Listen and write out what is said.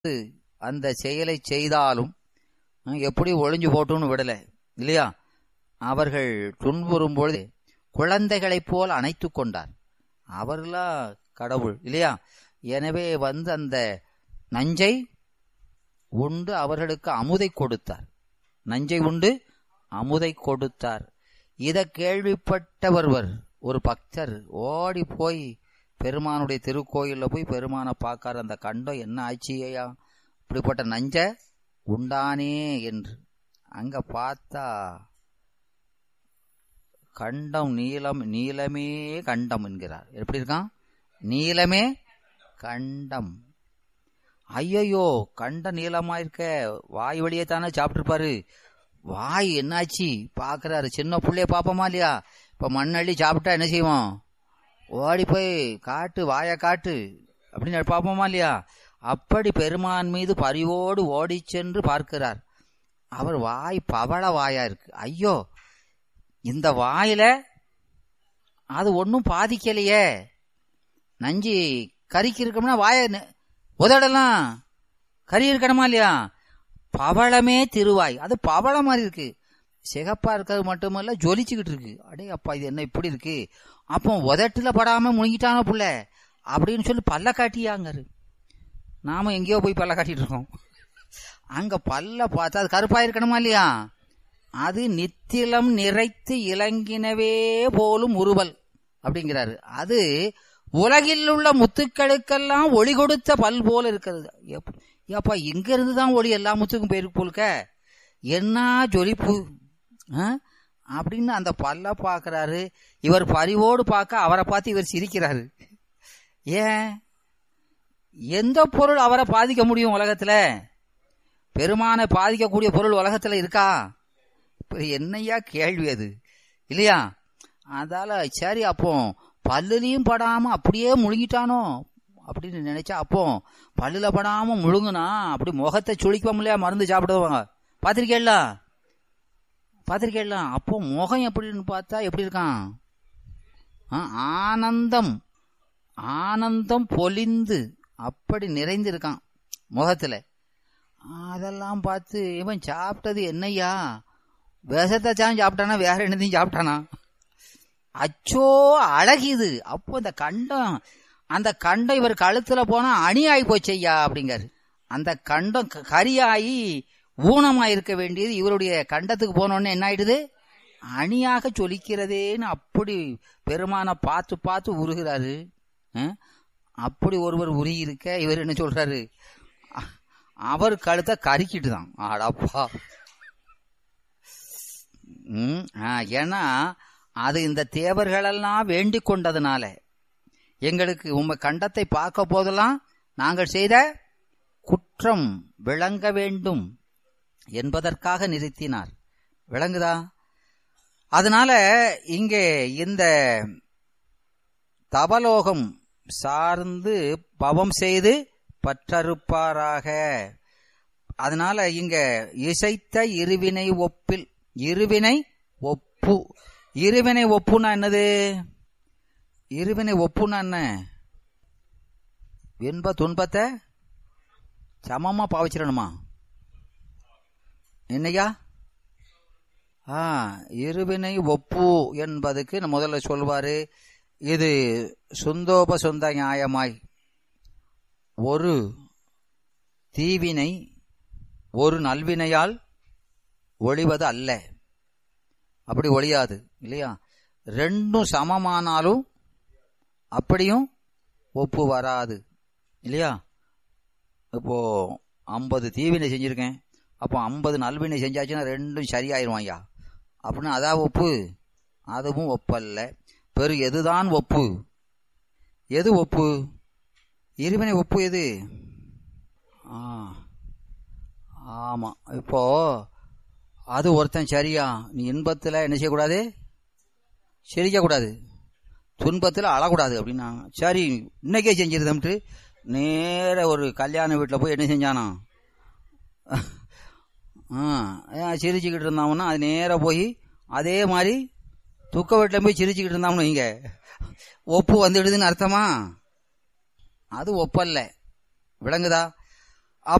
அந்த செயலை செய்தாலும் அஹ், எப்படி ஒளிஞ்சு போட்டுன்னு விடல இல்லையா அவர்கள் துன்புறும் பொழுது குழந்தைகளைப் போல் அணைத்து கொண்டார் அவர்களா கடவுள் இல்லையா எனவே வந்து அந்த நஞ்சை உண்டு அவர்களுக்கு அமுதை கொடுத்தார் நஞ்சை உண்டு அமுதை கொடுத்தார் இத கேள்விப்பட்டவர்வர் ஒரு பக்தர் ஓடி போய் பெருமானுடைய திருக்கோயில்ல போய் பெருமானை பார்க்கார் அந்த கண்டம் என்ன ஆச்சியா இப்படிப்பட்ட நஞ்ச உண்டானே என்று அங்க பார்த்தா கண்டம் நீலம் நீலமே கண்டம் என்கிறார் எப்படி இருக்கான் நீலமே கண்டம் ஐயையோ கண்ட நீளமா இருக்க வாய் வழியே தானே சாப்பிட்டுருப்பாரு வாய் என்னாச்சு பாக்குறாரு சின்ன புள்ளைய பாப்போமா இல்லையா இப்ப மண்ணள்ளி சாப்பிட்டா என்ன செய்வோம் ஓடி போய் காட்டு வாய காட்டு அப்படின்னு பாப்போமா இல்லையா அப்படி பெருமான் மீது பரிவோடு ஓடிச் சென்று பார்க்கிறார் அவர் வாய் பவள வாயா இருக்கு ஐயோ இந்த வாயில அது ஒன்றும் பாதிக்கலையே நஞ்சு கறிக்கு இருக்கோம்னா வாய நெ- உதடெல்லாம் கறி இருக்கணுமா இல்லையா பவளமே திருவாய் அது பவளம் மாதிரி இருக்கு சிகப்பா இருக்கிறது மட்டுமல்ல ஜொலிச்சுக்கிட்டு இருக்கு அடே அப்பா இது என்ன இப்படி இருக்கு அப்போ உதட்டுல படாம முழுங்கிட்டானோ புள்ள அப்படின்னு சொல்லி பல்ல காட்டியாங்காரு நாம எங்கேயோ போய் பல்ல காட்டிட்டு இருக்கோம் அங்க பல்ல பார்த்தா அது கருப்பா இருக்கணுமா இல்லையா அது நித்திலம் நிறைத்து இளங்கினவே போலும் உருவல் அப்படிங்கிறாரு அது உலகில் உள்ள முத்துக்களுக்கெல்லாம் ஒளி கொடுத்த பல் போல இருக்கிறது எப்- ஏப்பா இங்க இருந்து தான் ஒளி எல்லா முத்துக்கும் போயிருக்கு போலுக்க என்ன ஜொலிப்பு ஆ? அப்படின்னு அந்த பல்ல பாக்குறாரு இவர் பரிவோடு பார்க்க அவரை பார்த்து இவர் சிரிக்கிறாரு ஏன் எந்த பொருள் அவரை பாதிக்க முடியும் உலகத்துல பெருமானை பாதிக்கக்கூடிய பொருள் உலகத்துல இருக்கா இப்ப என்னையா கேள்வி அது இல்லையா அதால சரி அப்போ பல்லுலயும் படாம அப்படியே முழுங்கிட்டானோ அப்படின்னு நினைச்சா அப்போ பல்லுல படாம முழுங்குனா அப்படி முகத்தை சுளிக்குவோம் இல்லையா மருந்து சாப்பிடுவாங்க பாத்திருக்கேல்ல பாத்திருக்கேல்ல அப்போ முகம் எப்படின்னு பார்த்தா எப்படி இருக்கான் ஆ, ஆனந்தம் ஆனந்தம் பொலிந்து அப்படி நிறைந்திருக்கான் முகத்துல அதெல்லாம் பார்த்து இவன் சாப்பிட்டது என்னய்யா விஷத்தை சான் சாப்பிட்டானா வேற என்னதையும் சாப்பிட்டானா அச்சோ அழகிது அப்போ அந்த கண்டம் அந்த கண்டம் இவர் கழுத்துல போனா அணி ஆகி போச்சையா அப்படிங்காரு அந்த கண்டம் க- கரியாகி ஊனமா இருக்க வேண்டியது இவருடைய கண்டத்துக்கு போனோடனே என்ன ஆயிடுது அணியாக சொலிக்கிறதேன்னு அப்படி பெருமானை பார்த்து பார்த்து உருகிறாரு அஹ்? அப்படி ஒருவர் உருகி இருக்க இவர் என்ன சொல்றாரு அ- அவர் கழுத்தை கருக்கிட்டு தான் ஆடாப்பா ம், ஆ, ஏன்னா அது இந்த தேவர்களெல்லாம் வேண்டிக் கொண்டதுனால எங்களுக்கு உம்ம கண்டத்தை பார்க்க போதெல்லாம் நாங்கள் செய்த குற்றம் விளங்க வேண்டும் என்பதற்காக நிறுத்தினார் விளங்குதா அதனால இங்கே இந்த தவலோகம் சார்ந்து பவம் செய்து பற்றறுப்பாராக அதனால இங்க இசைத்த இருவினை ஒப்பில் இருவினை ஒப்பு இருவினை ஒப்புனா என்னது இருவினை ஒப்புனா என்ன இன்ப துன்பத்தை சமமா பாவிச்சிடணுமா என்னையா ஆ இருவினை ஒப்பு என்பதுக்கு நான் முதல்ல சொல்வாரு இது சுந்தோப சொந்த நியாயமாய் ஒரு தீவினை ஒரு நல்வினையால் ஒழிவது அல்ல அப்படி ஒழியாது இல்லையா ரெண்டும் சமமானாலும் அப்படியும் ஒப்பு வராது இல்லையா இப்போ ஐம்பது தீவினை செஞ்சிருக்கேன் அப்போ ஐம்பது நல்வினை செஞ்சாச்சுன்னா ரெண்டும் சரியாயிரும் ஐயா அப்படின்னு அதான் ஒப்பு அதுவும் ஒப்பல்ல பெரு எதுதான் ஒப்பு எது ஒப்பு இருவினை ஒப்பு எது ஆ ஆமா இப்போ அது ஒருத்தன் சரியா நீ இன்பத்துல என்ன செய்யக்கூடாது சிரிக்கக்கூடாது துன்பத்தில் அழக்கூடாது அப்படின்னா சரி இன்னைக்கே செஞ்சிருந்தம்ட்டு நேர ஒரு கல்யாண வீட்டில் போய் என்ன செஞ்சானா ஆ ஏன் சிரிச்சுக்கிட்டு இருந்தாங்கன்னா அது நேரா போய் அதே மாதிரி துக்க வீட்டில் போய் சிரிச்சுக்கிட்டு இருந்தாங்கன்னு வைங்க ஒப்பு வந்துடுதுன்னு அர்த்தமா அது ஒப்பல்ல விளங்குதா